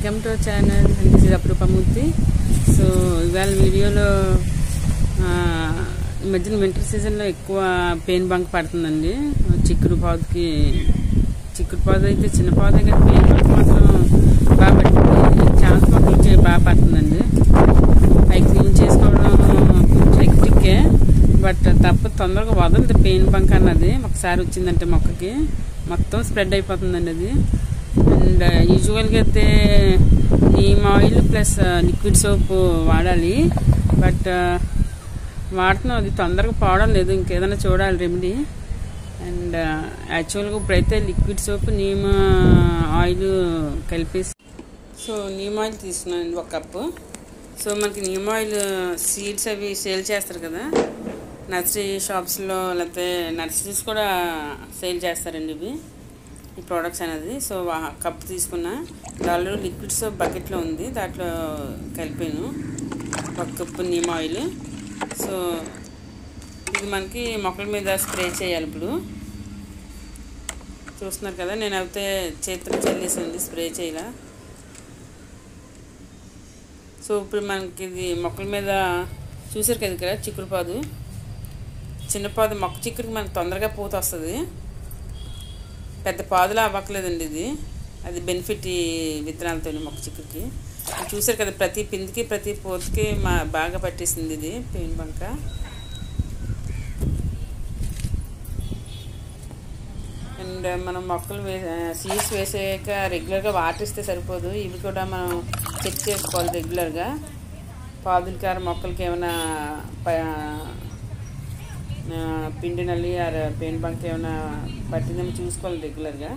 welcome to channel this is అప్రూపమూర్తి so ఇవాళ వీడియోలో ఆ, ఈ మధ్యన వింటర్ సీజన్లో ఎక్కువ పెయిన్ బంక్ పడుతుందండి చిక్కుడు పాదుకి చిక్కుడు పాదు అయితే చిన్న పాదు కానీ పెయిన్ బంక్ మాత్రం బాగా పడుతుంది ఛాన్స్ మొక్కలకి బాగా పడుతుందండి అవి క్లీన్ చేసుకోవడం కొంచెం హెక్టిక్కే బట్ తప్ప తొందరగా వదలదు పెయిన్ బంక్ అన్నది ఒకసారి వచ్చిందంటే మొక్కకి మొత్తం స్ప్రెడ్ అయిపోతుందండి అది అండ్ యూజువల్గా అయితే neem oil plus liquid soap వాడాలి బట్ వాడుతున్నాం అది తొందరగా పోవడం లేదు ఇంకేదైనా చూడాలి రెమెడీ అండ్ యాక్చువల్గా ఇప్పుడైతే లిక్విడ్ సోప్ నీమ్ ఆయిల్ కలిపేసి సో నీమ్ ఆయిల్ తీసుకున్నాను ఒక కప్పు సో మనకి నీమ్ ఆయిల్ సీడ్స్ అవి సేల్ చేస్తారు కదా నర్సరీ షాప్స్లో లేకపోతే నర్సరీస్ కూడా సేల్ చేస్తారండి ఇవి ఈ ప్రోడక్ట్స్ అనేది సో ఆ కప్ తీసుకున్నా దానిలో లిక్విడ్ సోప్ బకెట్లో ఉంది దాంట్లో కలిపాను ఒక కప్పు నీమ్ ఆయిల్ సో ఇది మనకి మొక్కల మీద స్ప్రే చేయాలి ఇప్పుడు చూస్తున్నారు కదా నేను అయితే చేతులు చల్లేసింది స్ప్రే చేయాల సో ఇప్పుడు మనకి ఇది మొక్కల మీద చూసారు కదా ఇక్కడ చిక్కుడు పాదు చిన్న పాదు మొక్క చిక్కుడికి మనకు తొందరగా పూత వస్తుంది పెద్ద పాదులా అవ్వట్లేదండి ఇది అది బెనిఫిట్ ఈ విత్తనాలతో మొక్క చిక్కుడికి చూసారు కదా ప్రతి పిందికి ప్రతి పూతకి మా బాగా పట్టేసింది ఇది పెయిన్ బంక అండ్ మనం మొక్కలు వే సీడ్స్ వేసాక రెగ్యులర్గా వాటర్ ఇస్తే సరిపోదు ఇవి కూడా మనం చెక్ చేసుకోవాలి రెగ్యులర్గా పాదులకార మొక్కలకి ఏమైనా పిండి నల్లి ఆర్ పెయిన్ బంక్ ఏమైనా పట్టిందేమో చూసుకోవాలి రెగ్యులర్గా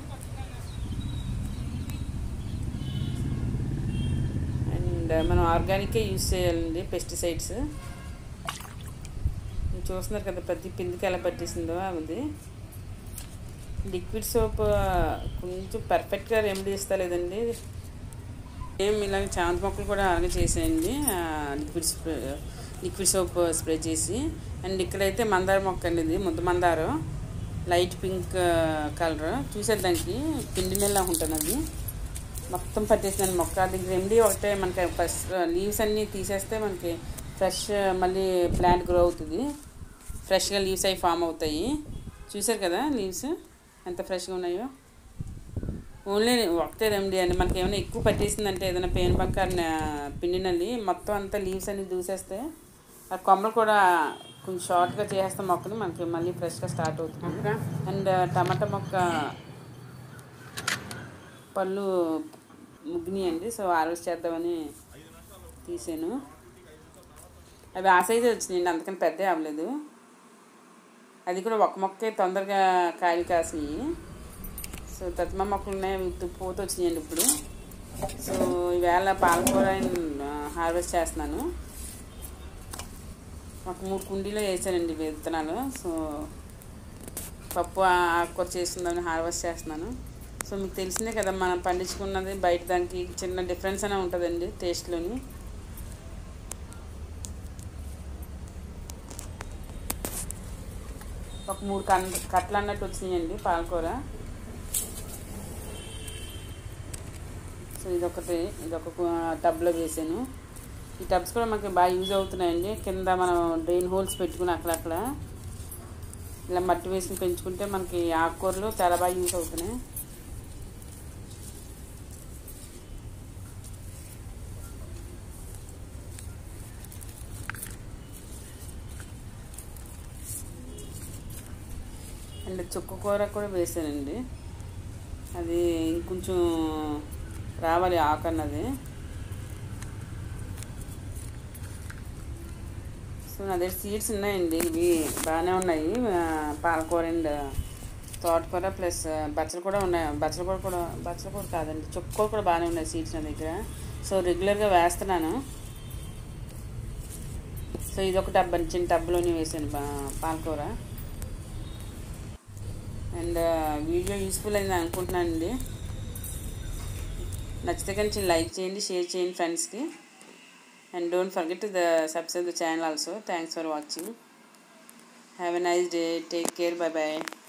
అండ్ మనం ఆర్గానికే యూస్ చేయాలండి పెస్టిసైడ్స్ చూస్తున్నారు కదా ప్రతి పిందికి ఎలా పట్టేసిందో అది లిక్విడ్ సోప్ కొంచెం పర్ఫెక్ట్గా రెమెడీ ఇస్తా లేదండి ఏం ఇలాగ చాంతి మొక్కలు కూడా అలాగే చేసేయండి liquid spray liquid soap spray చేసి అండ్ ఇక్కడైతే మందార మొక్క అండి ఇది ముద్ద మందారం లైట్ పింక్ కలర్ చూసారు దానికి పిండి నెల ఉంటుంది అది మొత్తం పట్టేసిందండి మొక్క అది రెమెడీ ఒకటే మనకి ఫస్ట్ లీవ్స్ అన్నీ తీసేస్తే మనకి ఫ్రెష్ మళ్ళీ ప్లాంట్ గ్రో అవుతుంది ఫ్రెష్గా లీవ్స్ అవి ఫామ్ అవుతాయి చూసారు కదా లీవ్స్ ఎంత ఫ్రెష్గా ఉన్నాయో ఓన్లీ ఒకటే రెమెడీ అండి మనకి ఏమైనా ఎక్కువ పట్టేసిందంటే ఏదైనా పెయిన్ బంక పిండి నల్లి మొత్తం అంతా లీవ్స్ అన్ని దూసేస్తే ఆ కొమ్మలు కూడా కొంచెం షార్ట్గా చేసేస్తాం మొక్కలు మనకి మళ్ళీ ఫ్రెష్గా స్టార్ట్ అవుతుంది అండ్ టమాటా మొక్క పళ్ళు ముగ్గినాయండి సో హార్వెస్ట్ చేద్దామని తీసాను అవి ఆ సైజే వచ్చినాయండి అందుకని పెద్ద అవ్వలేదు అది కూడా ఒక మొక్కే తొందరగా కాయలు కాసినాయి సో తత్మ మొక్కలు ఉన్నాయి అవి పూత వచ్చినాయండి ఇప్పుడు సో ఈవేళ పాలకూర హార్వెస్ట్ చేస్తున్నాను ఒక మూడు కుండీలో వేసానండి విత్తనాలు సో పప్పు ఆకుకూర చేస్తుందని హార్వెస్ట్ చేస్తున్నాను సో మీకు తెలిసిందే కదా మనం పండించుకున్నది బయట దానికి చిన్న డిఫరెన్స్ అనే ఉంటుందండి టేస్ట్లోని ఒక మూడు కన్ కట్టలు అన్నట్టు వచ్చినాయండి పాలకూర సో ఇదొకటి ఇదొక టబ్లో వేసాను ఈ టబ్స్ కూడా మనకి బాగా యూజ్ అవుతున్నాయండి కింద మనం డ్రైన్ హోల్స్ పెట్టుకుని అక్కడక్కడ ఇలా మట్టి వేసుకుని పెంచుకుంటే మనకి ఆకుకూరలు చాలా బాగా యూజ్ అవుతున్నాయి అండ్ చుక్క కూర కూడా వేసానండి అది ఇంకొంచెం రావాలి ఆకు అన్నది సో నా దగ్గర సీడ్స్ ఉన్నాయండి ఇవి బాగానే ఉన్నాయి పాలకూర అండ్ తోటకూర ప్లస్ బచ్చలు కూడా ఉన్నాయి బచ్చల కూర కూడా బచ్చల కూర కాదండి చుక్కకూర కూడా బాగానే ఉన్నాయి సీడ్స్ నా దగ్గర సో రెగ్యులర్గా వేస్తున్నాను సో ఇది ఒక డబ్బా చిన్న టబ్లోనే వేసాను పాలకూర అండ్ వీడియో యూస్ఫుల్ అయింది అనుకుంటున్నానండి నచ్చితే కానీ లైక్ చేయండి షేర్ చేయండి ఫ్రెండ్స్కి and don't forget the subscribe the channel also thanks for watching have a nice day take care bye bye